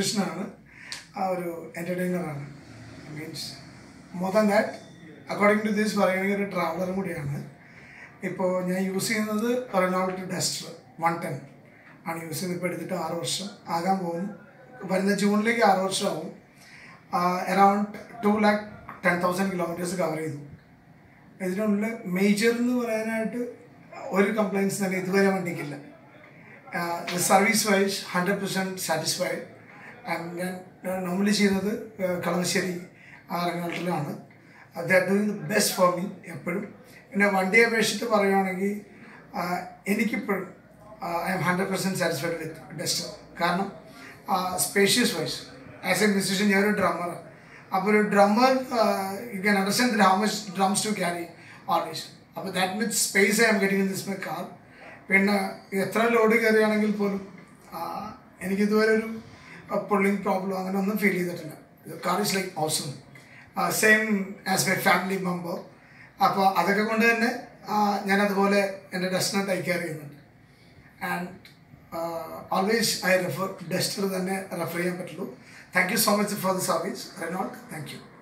മ്യൂസീഷ്യനാണ് ആ ഒരു എൻ്റർടൈനറാണ് means more than that according to this പറയുകയാണെങ്കിൽ ഒരു ട്രാവലറും കൂടിയാണ് ഇപ്പോൾ ഞാൻ യൂസ് ചെയ്യുന്നത് റെനോൾട്ട് ഡസ്റ്റർ വൺ ടെൻ ആണ് യൂസ് ചെയ്യുന്നത് ഇപ്പോൾ എടുത്തിട്ട് ആറ് വർഷം ആകാൻ പോകുന്നു വരുന്ന ജൂണിലേക്ക് ആറ് വർഷമാവും around two lakh ten thousand kilometres cover ചെയ്തു ഇതിനുള്ളിൽ മേജർ എന്ന് പറയാനായിട്ട് ഒരു കംപ്ലയിൻസ് തന്നെ ഇതുവരെ വണ്ടിക്കില്ല service wise hundred percent satisfied ഞാൻ നോർമലി ചെയ്യുന്നത് ആ, കളമശ്ശേരി ആറങ്ങാട്ടിലാണ് that doing the best for me എപ്പോഴും പിന്നെ വണ്ടിയെ അപേക്ഷിച്ച് പറയുകയാണെങ്കിൽ ആ, എനിക്കിപ്പോഴും I am hundred percent satisfied with Duster കാരണം spacious wise as a musician ഞാൻ ഒരു ഡ്രമ്മർ അപ്പോൾ ഒരു drummer you can understand how much drums to carry always അപ്പോൾ that means space I am getting in this my car പിന്നെ എത്ര load കയറുകയാണെങ്കിൽ പോലും ആ, എനിക്കിതുവരെ ഒരു പുള്ളിങ് പ്രോബ്ലം അങ്ങനെ ഒന്നും ഫീൽ ചെയ്തിട്ടില്ല car is like awesome same as my family member അപ്പോൾ അതൊക്കെ കൊണ്ട് തന്നെ ആ, ഞാനതുപോലെ എൻ്റെ ഡസ്റ്റിനെ ടേക്ക് കെയർ ചെയ്യുന്നുണ്ട് and always I refer Duster തന്നെ റെഫർ ചെയ്യാൻ പറ്റുള്ളൂ thank you so much for the service Renault thank U